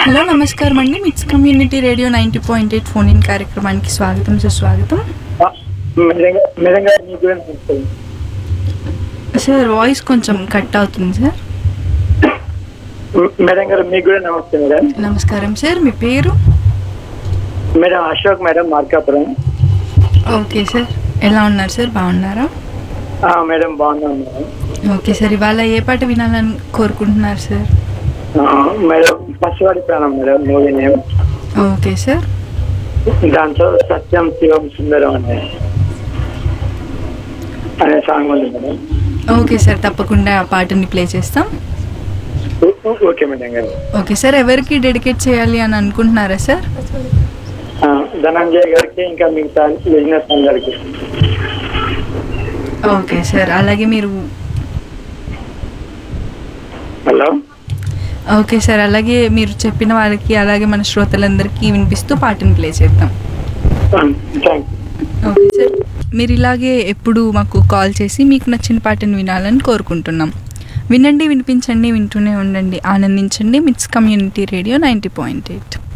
Hello నమస్కారం అండి MITS community radio ninety point eight phone in కార్యక్రమానికి స్వాగతం సుస్వాగతం ఆ, మేడం గారు- మేడం గారు మీకు కూడా నమస్తే. సార్ వాయిస్ కొంచెం కట్ అవుతుంది సార్ మ్, మేడం గారు మీకు కూడా నమస్తే మేడం నమస్కారం సార్ మీ పేరు madam Ashok madam Markapuram okay sir ఎలా ఉన్నారు సార్ బాగున్నారా ఆ, మేడం బాగున్నాను మేడం ఓకే సార్ ఇవాళ ఏ పాట వినాలని కోరుకుంటున్నారు సార్ ఆ, madam Pasivadi Pranam madam movie name okay sir దాంట్లో సత్యం శివం సుందరం అనే అనే సాంగ్ ఉంది మేడం ఓకే సార్ తప్పకుండా ఆ పాటని ప్లే చేస్తాం ఓ- ఓ- okay madam garu okay sir ఎవరికి డెడికేట్ చేయాలి అని అనుకుంటున్నారా సార్ ఆ, ధనంజయ్ గారికి ఇంకా మిగతా బిజినెస్ అందరికి ఓకే సార్ అలాగే మీరు హలో ఓకే సార్ అలాగే మీరు చెప్పిన వాళ్ళకి అలాగే మన శ్రోతలందరికీ వినిపిస్తూ పాటను ప్లే చేద్దాం థ్యాంక్ ఓకే సార్ మీరు ఇలాగే ఎప్పుడు మాకు కాల్ చేసి మీకు నచ్చిన పాటను వినాలని కోరుకుంటున్నాం వినండి వినిపించండి వింటూనే ఉండండి ఆనందించండి MITS community radio ninety point eight